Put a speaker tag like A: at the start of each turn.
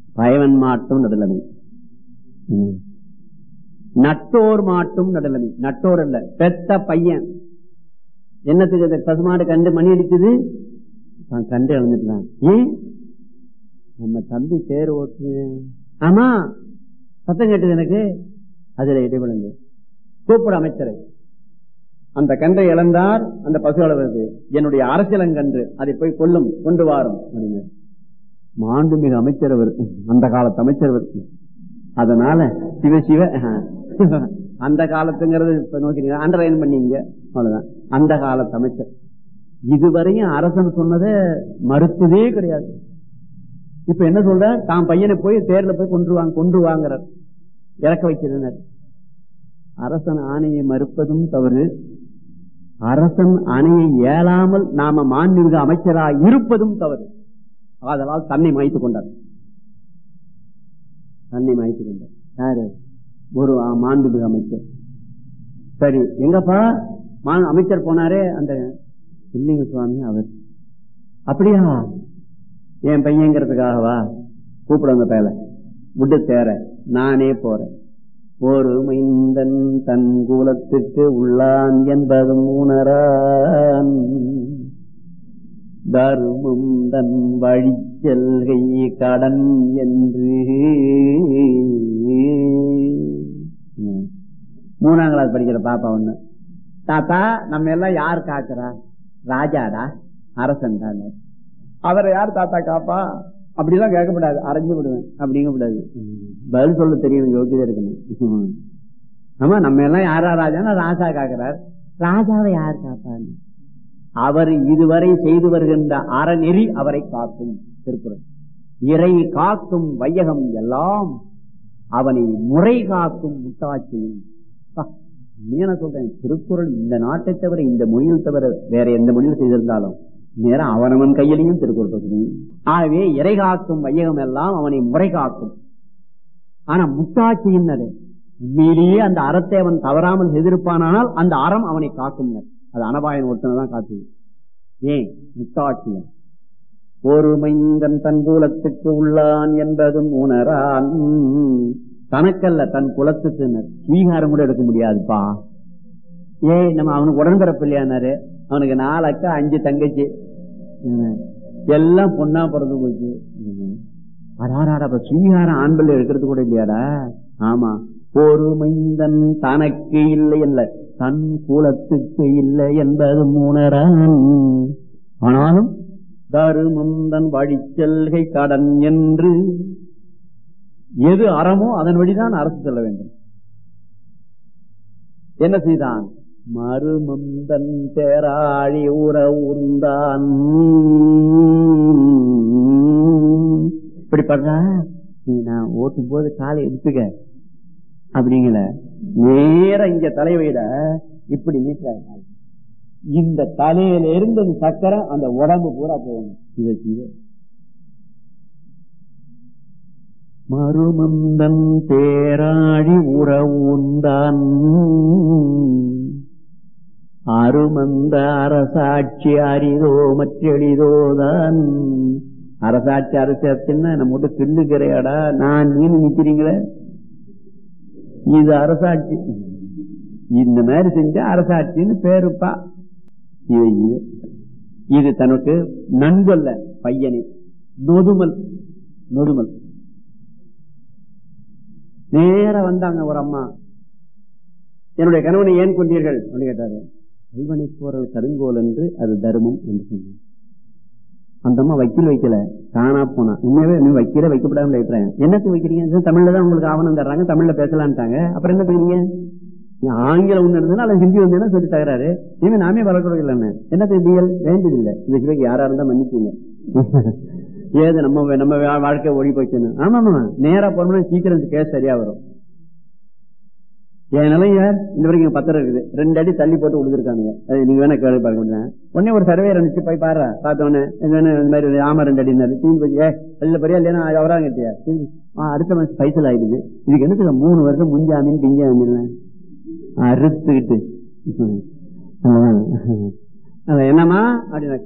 A: பயவன் மாட்டும் நடுலமை ம். நட்டோர் மாட்டும் நடுலமை நட்டோர் அல்ல பெத்த பையன் என்னத்துக்கு இந்த பசுமாடு கண்டு மணி அடிக்குது தான் கண்டு இழந்துட்டான் ஏன் நம்ம தம்பி தேர் ஓட்டு ஆமா சத்தம் கேட்டது எனக்கு அதுல இடைவிலங்கு கூப்பிட அமைச்சரை அந்த கன்றை இழந்தார் அந்த பசு அளவது என்னுடைய அரசியலங்கன்று அதை போய் கொல்லும் கொண்டு வாரும் அப்படின்னு மாண்புமிகு அமைச்சர் அவர் அந்த காலத்து அமைச்சர் அவர் அதனால சிவ சிவ அந்த காலத்துங்கிறது இப்ப நோக்கி அண்டர்லைன் பண்ணீங்க அவ்வளவுதான் அந்த காலத்து அமைச்சர் இதுவரையும் அரசன் சொன்னதை மறுத்ததே கிடையாது இப்ப என்ன சொல்ற தான் பையனை போய் தேர்ல போய் கொண்டு வாங்க கொண்டு வாங்குறார் இறக்க வைக்கிறனர் அரசன் ஆணையை மறுப்பதும் தவறு அரசன் அணையை ஏலாமல் நாம மாண்புமிகு அமைச்சராக இருப்பதும் தவறு ஆதலால் தன்னை மாய்த்துக் கொண்டார் தன்னை மாய்த்துக் கொண்டார் யாரு ஒரு ஆ- மாண்புமிகு அமைச்சர் சரி எங்கப்பா மா- அமைச்சர் போனாரே அந்த இல்லைங்க சுவாமி அவர் அப்படியா என் பையங்கிறதுக்காகவா கூப்பிட அந்த பேல விட்டு தேர நானே போறேன் ஒரு மைந்தன் தன் குலத்துக்கு உள்ளான் என்பதும் உணரான் தருமம் தன் வழி செல்கை கடன் என்று ம். மூணாம் கிளாஸ் படிக்கிற பாப்பா ஒண்ணு தாத்தா நம்ம எல்லாம் யார் காக்குறா ராஜாடா அரசன் தான் அவரை யார் தாத்தா காப்பா அப்படிலாம் கேட்கக்கூடாது அரைஞ்சு விடுவேன் அப்படிங்கக்கூடாது பதில் சொல்ல தெரியும் யோகியதை இருக்கணும் ஆமா நம்ம எல்லாம் யாரா ராஜான்னா ராஜா காக்கிறார் ராஜாவை யார் காப்பான்னு அவர் இதுவரை செய்து வருகின்ற அறநெறி அவரை காக்கும் திருக்குறள் இறை காக்கும் வையகம் எல்லாம் அவனை முறை காக்கும் முட்டாட்சியும் அப்பா, உண்மையா நான் சொல்றேன் திருக்குறள் இந்த நாட்டை தவிர இந்த மொழியில் தவிர வேற எந்த மொழியில் செய்திருந்தாலும் நேரம் அவனவன் கையிலையும் திருக்குறள் பகுதி ஆகவே இறை காக்கும் வையகம் எல்லாம் அவனை முறை காக்கும் ஆனா முட்டாட்சியின் உண்மையிலேயே அந்த அறத்தை அவன் தவறாமல் செய்திருப்பானால் அந்த அறம் அவனை காக்கும் அது அனபாயன் ஒருத்தனை தான் காத்துது ஏன் முட்டாட்சியன் ஒரு மைந்தன் தன் குலத்துக்கு உள்ளான் என்பதும் உணரான் தனக்கல்ல தன் குலத்துக்கு ஸ்வீகாரம் கூட எடுக்க முடியாதுப்பா ஏய் நம்ம அவனுக்கு உடன்பிறப்பு இல்லையானாரு அவனுக்கு நாலு அக்கா அஞ்சு தங்கச்சி என்ன, எல்லாம் பொண்ணா பிறந்து போச்சு அடாராடா அப்ப ஸ்வீகாரம் ஆண் பிள்ளை எடுக்கிறது கூட இல்லையாடா ஆமா ஒரு மைந்தன் தனக்கு இல்லை அல்ல தன் குலத்துக்கு இல்லை என்பது உணரான் ஆனாலும் தருமம் தன் வழிச்செல்கை கடன் என்று எது அறமோ அதன் வழிதான் அரசு செல்ல வேண்டும் என்ன செய்தான் மறுமந்தன் தேராழி உற உந்தான் இப்படி பண்றா நீ நான் ஓட்டும் போது காலை எடுத்துக்க அப்படிங்கல நேர இங்க தலை வைட இப்படி நீட்டுறாரு கால். இந்த தலையில இருந்து இந்த சக்கரம் அந்த உடம்பு பூரா போகணும் இதை செய்ய மறுமந்தன் தேராழி உறவுந்தான் அருமந்த அரசாட்சி அரிதோ மற்றெளிதோதான் அரசாட்சி அரசியத்தின்னா நம்ம விட்டு கிள்ளுக்கிறையாடா நான் நீனு நிக்கிறீங்களே இது அரசாட்சி இந்த மாதிரி செஞ்சா அரசாட்சின்னு பேருப்பா இது இது இது தனக்கு நண்பல்ல பையனே நொதுமல் நொதுமல் நேர வந்தாங்க ஒரு அம்மா என்னுடைய கணவனை ஏன் கொண்டீர்கள் அப்படின்னு கேட்டாரு கல்வனை போறது கருங்கோல் என்று அது தர்மம் என்று சொன்னார் அந்த அம்மா வக்கீல் வைக்கல தானா போனா உண்மையாவே நீ வைக்கல வைக்கப்படாம வைக்கிறேன் என்னத்துக்கு வைக்கிறீங்க இது தமிழ்ல தான் உங்களுக்கு ஆவணம் தர்றாங்க தமிழ்ல பேசலான்ட்டாங்க அப்புறம் என்ன பண்ணுவீங்க நீ ஆங்கிலம் ஒண்ணு இருந்ததுன்னா அல்லது ஹிந்தி வந்தேன்னா சொல்லி தகராறு இனிமே நாமே வளர்க்கறது இல்லைன்னு என்னத்துக்கு பிஎல் வேண்டியதில்லை இந்த சிலைக்கு யாரா இருந்தா மன்னிச்சுங்க ஏது நம்ம நம்ம வா- வாழ்க்கை ஓடி போச்சுன்னு ஆமா ஆமா நேரா போனோம்னா சீக்கிரம் கேஸ் சரியா வரும் என் நிலைய இந்த வரைக்கும் இங்க பத்திரம் இருக்குது ரெண்டு அடி தள்ளி போட்டு விழுந்திருக்காங்க அது நீங்க வேணா கேள்வி பார்க்க முடியும் உடனே ஒரு சர்வே இருந்துச்சு போய் பாரு பார்த்தோன்னே இது வேணும் இந்த மாதிரி ஆமா ரெண்டு அடி தீந்து போய் ஏ வெளில பெரியா இல்லையா அவராங்க கேட்டியா சரி. ஆ, அடுத்த மாசம் பைசல் ஆயிடுது இதுக்கு என்னத்துக்கு மூணு வருஷம் முஞ்சாமின் பிஞ்சாமின் அறுத்துக்கிட்டு அதான். அதான் என்னம்மா அப்படின்னா